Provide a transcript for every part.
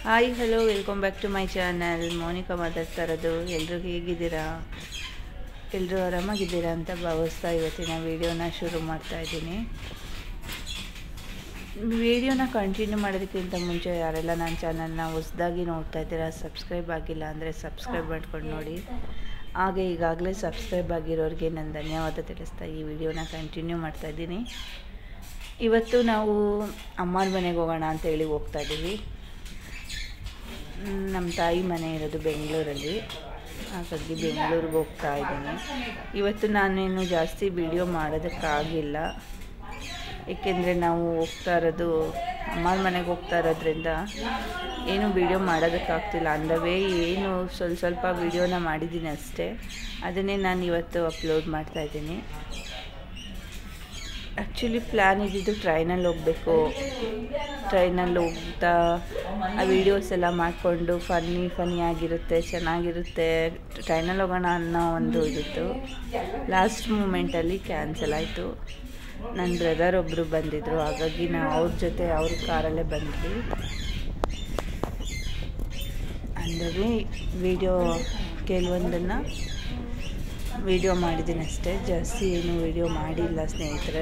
Hi hello welcome back to my channel Monika ಮಾತಾಡ್ತಾ ಇರೋದು ಎಲ್ಲರೂ ಹೇಗಿದ್ದೀರಾ ಎಲ್ಲರೂ ಆರಾಮಾಗಿದ್ದೀರಾ ಅಂತ ಭಾವಿಸ್ತಾ ಇವತ್ತಿನ ವೀಡಿಯೋನ ಶುರು ಮಾಡ್ತಾ ಇದ್ದೀನಿ ವಿಡಿಯೋನ ಕಂಟಿನ್ಯೂ ಮಾಡೋದಕ್ಕಿಂತ ಮುಂಚೆ ಯಾರೆಲ್ಲ ನನ್ನ ಚಾನಲ್ನ ಹೊಸ್ದಾಗಿ ನೋಡ್ತಾ ಇದ್ದೀರಾ ಸಬ್ಸ್ಕ್ರೈಬ್ ಆಗಿಲ್ಲ ಅಂದರೆ ಸಬ್ಸ್ಕ್ರೈಬ್ ಮಾಡ್ಕೊಂಡು ನೋಡಿ ಹಾಗೆ ಈಗಾಗಲೇ ಸಬ್ಸ್ಕ್ರೈಬ್ ಆಗಿರೋರಿಗೆ ನಾನು ಧನ್ಯವಾದ ತಿಳಿಸ್ತಾ ಈ ವಿಡಿಯೋನ ಕಂಟಿನ್ಯೂ ಮಾಡ್ತಾ ಇದ್ದೀನಿ ಇವತ್ತು ನಾವು ಅಮ್ಮನ ಮನೆಗೆ ಹೋಗೋಣ ಅಂತೇಳಿ ಹೋಗ್ತಾ ಇದ್ದೀವಿ ಮ್, ನಮ್ಮ ತಾಯಿ ಮನೆ ಇರೋದು ಬೆಂಗಳೂರಲ್ಲಿ ಹಾಗಾಗಿ ಬೆಂಗಳೂರಿಗೆ ಹೋಗ್ತಾ ಇದ್ದೀನಿ ಇವತ್ತು ನಾನೇನು ಜಾಸ್ತಿ ವಿಡಿಯೋ ಮಾಡೋದಕ್ಕಾಗಿಲ್ಲ ಏಕೆಂದರೆ ನಾವು ಹೋಗ್ತಾ ಇರೋದು ಅಮ್ಮನ ಮನೆಗೆ ಹೋಗ್ತಾ ಇರೋದ್ರಿಂದ ಏನು ವಿಡಿಯೋ ಮಾಡೋದಕ್ಕಾಗ್ತಿಲ್ಲ ಅಂದವೇ ಏನು ಸ್ವಲ್ಪ ಸ್ವಲ್ಪ ವಿಡಿಯೋನ ಮಾಡಿದ್ದೀನಿ ಅಷ್ಟೇ ಅದನ್ನೇ ನಾನು ಇವತ್ತು ಅಪ್ಲೋಡ್ ಮಾಡ್ತಾ ಇದ್ದೀನಿ ಆ್ಯಕ್ಚುಲಿ ಪ್ಲ್ಯಾನ್ ಇದ್ದಿದ್ದು ಟ್ರೈನಲ್ಲಿ ಹೋಗಬೇಕು ಟ್ರೈನಲ್ಲಿ ಹೋಗ್ತಾ ಆ ವೀಡಿಯೋಸ್ ಎಲ್ಲ ಮಾಡಿಕೊಂಡು ಫನ್ನಿ ಫನ್ನಿ ಆಗಿರುತ್ತೆ ಚೆನ್ನಾಗಿರುತ್ತೆ ಟ್ರೈನಲ್ಲಿ ಹೋಗೋಣ ಅನ್ನೋ ಒಂದು ಇದಿತ್ತು ಲಾಸ್ಟ್ ಮೂಮೆಂಟಲ್ಲಿ ಕ್ಯಾನ್ಸಲ್ ಆಯಿತು ನನ್ನ ಬ್ರದರ್ ಒಬ್ಬರು ಬಂದಿದ್ದರು ಹಾಗಾಗಿ ನಾವು ಅವ್ರ ಜೊತೆ ಅವ್ರ ಕಾರಲ್ಲೇ ಬಂದ್ವಿ ಅಂದರೆ ವಿಡಿಯೋ ಕೆಲವೊಂದನ್ನು ವಿಡಿಯೋ ಮಾಡಿದ್ದೀನಿ ಅಷ್ಟೇ ಜಾಸ್ತಿ ಏನು ವಿಡಿಯೋ ಮಾಡಿಲ್ಲ ಸ್ನೇಹಿತರೆ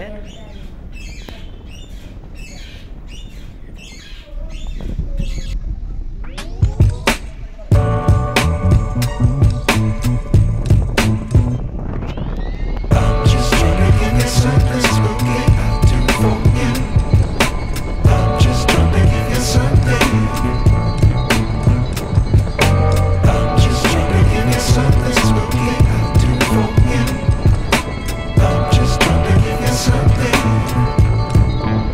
Just trying to give you something spooky to forget. I'm just trying to give you something. I'm just trying to give you something spooky to forget. I'm just trying to give you something.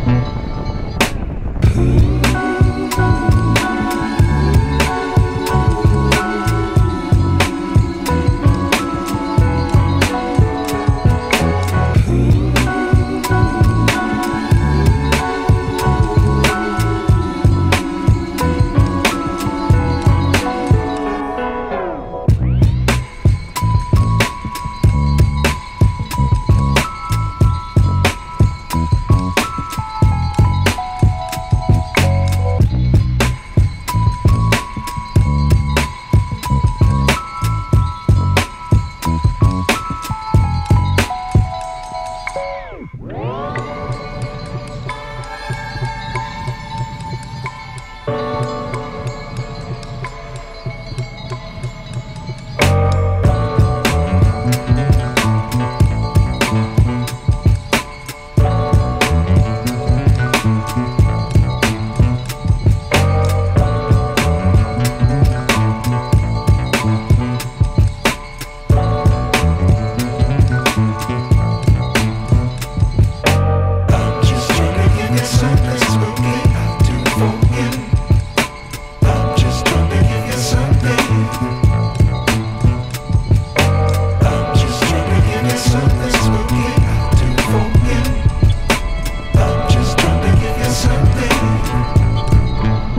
I'm just trying to give you something spooky to forget. I'm just trying to give you something. I'm just trying to give you something spooky to forget. I'm just trying to give you something.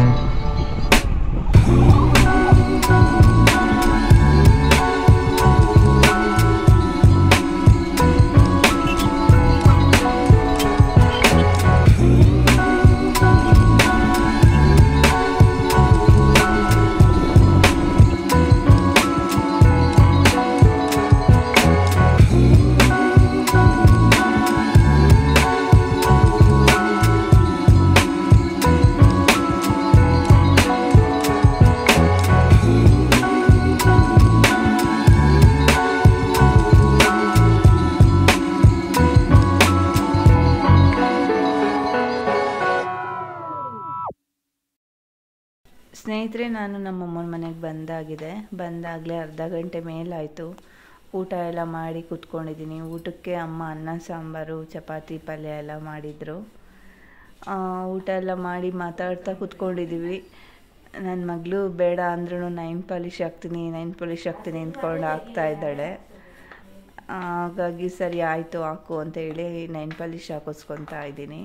ಸ್ನೇಹಿತರೆ ನಾನು ನಮ್ಮ ಅಮ್ಮನ ಮನೆಗೆ ಬಂದಾಗಿದೆ ಬಂದಾಗಲೇ ಅರ್ಧ ಗಂಟೆ ಮೇಲಾಯಿತು ಊಟ ಎಲ್ಲ ಮಾಡಿ ಕೂತ್ಕೊಂಡಿದ್ದೀನಿ ಊಟಕ್ಕೆ ಅಮ್ಮ ಅನ್ನ ಸಾಂಬಾರು ಚಪಾತಿ ಪಲ್ಯ ಎಲ್ಲ ಮಾಡಿದರು ಆ, ಊಟ ಎಲ್ಲ ಮಾಡಿ ಮಾತಾಡ್ತಾ ಕೂತ್ಕೊಂಡಿದ್ದೀವಿ ನನ್ನ ಮಗಳು ಬೇಡ ಅಂದ್ರೂ ನೈನ್ ಪಾಲಿಶ್ ಹಾಕ್ತೀನಿ ನೈನ್ ಪಾಲಿಶ್ ಹಾಕ್ತೀನಿ ಅಂದ್ಕೊಂಡು ಹಾಕ್ತಾ ಇದ್ದಾಳೆ ಆ, ಹಾಗಾಗಿ ಸರಿ ಆಯಿತು ಹಾಕು ಅಂತ ಹೇಳಿ ನೈನ್ ಪಾಲಿಶ್ ಹಾಕಿಸ್ಕೊತಾ ಇದ್ದೀನಿ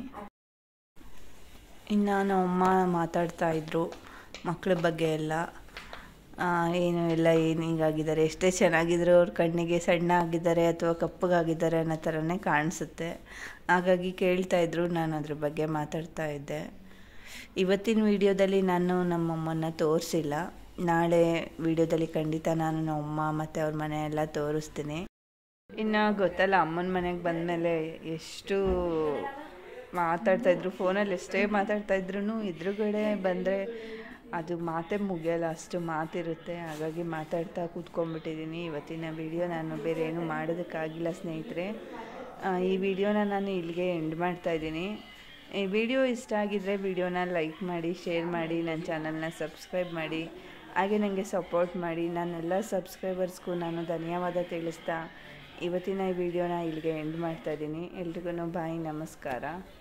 ಇನ್ನು ನಮ್ಮಮ್ಮ ಮಾತಾಡ್ತಾ ಇದ್ರು ಮಕ್ಕಳ ಬಗ್ಗೆ ಎಲ್ಲ ಆ, ಏನು ಎಲ್ಲ ಏನು ಹೀಗಾಗಿದ್ದಾರೆ ಎಷ್ಟೇ ಚೆನ್ನಾಗಿದ್ರು ಅವ್ರ ಕಣ್ಣಿಗೆ ಸಣ್ಣ ಆಗಿದ್ದಾರೆ ಅಥವಾ ಕಪ್ಪಗಾಗಿದ್ದಾರೆ ಅನ್ನೋ ಥರನೇ ಕಾಣಿಸುತ್ತೆ ಹಾಗಾಗಿ ಕೇಳ್ತಾ ಇದ್ರು ನಾನು ಅದ್ರ ಬಗ್ಗೆ ಮಾತಾಡ್ತಾ ಇದ್ದೆ ಇವತ್ತಿನ ವಿಡಿಯೋದಲ್ಲಿ ನಾನು ನಮ್ಮಮ್ಮನ ತೋರಿಸಿಲ್ಲ ನಾಳೆ ವಿಡಿಯೋದಲ್ಲಿ ಖಂಡಿತ ನಾನು ನಮ್ಮಮ್ಮ ಮತ್ತು ಅವ್ರ ಮನೆ ಎಲ್ಲ ತೋರಿಸ್ತೀನಿ ಇನ್ನು ಗೊತ್ತಲ್ಲ ಅಮ್ಮನ ಮನೆಗೆ ಬಂದಮೇಲೆ ಎಷ್ಟು ಮಾತಾಡ್ತಾಯಿದ್ರು ಫೋನಲ್ಲಿ ಎಷ್ಟೇ ಮಾತಾಡ್ತಾಯಿದ್ರು ಎದುರುಗಡೆ ಬಂದರೆ ಅದು ಮಾತೇ ಮುಗಿಯಲ್ಲ ಅಷ್ಟು ಮಾತಿರುತ್ತೆ ಹಾಗಾಗಿ ಮಾತಾಡ್ತಾ ಕೂತ್ಕೊಂಡ್ಬಿಟ್ಟಿದ್ದೀನಿ ಇವತ್ತಿನ ವಿಡಿಯೋ ನಾನು ಬೇರೆ ಏನೂ ಮಾಡೋದಕ್ಕಾಗಿಲ್ಲ ಸ್ನೇಹಿತರೆ ಆ, ಈ ವಿಡಿಯೋನ ನಾನು ಇಲ್ಲಿಗೆ ಎಂಡ್ ಮಾಡ್ತಾಯಿದ್ದೀನಿ ಈ ವಿಡಿಯೋ ಇಷ್ಟ ಆಗಿದ್ದರೆ ವಿಡಿಯೋನ ಲೈಕ್ ಮಾಡಿ ಶೇರ್ ಮಾಡಿ ನನ್ನ ಚಾನಲ್ನ ಸಬ್ಸ್ಕ್ರೈಬ್ ಮಾಡಿ ಹಾಗೆ ನನಗೆ ಸಪೋರ್ಟ್ ಮಾಡಿ ನನ್ನೆಲ್ಲ ಸಬ್ಸ್ಕ್ರೈಬರ್ಸ್ಗೂ ನಾನು ಧನ್ಯವಾದ ತಿಳಿಸ್ತಾ ಇವತ್ತಿನ ಈ ವಿಡಿಯೋನ ಇಲ್ಲಿಗೆ ಎಂಡ್ ಮಾಡ್ತಾಯಿದ್ದೀನಿ ಎಲ್ರಿಗೂ ಬಾಯ್ ನಮಸ್ಕಾರ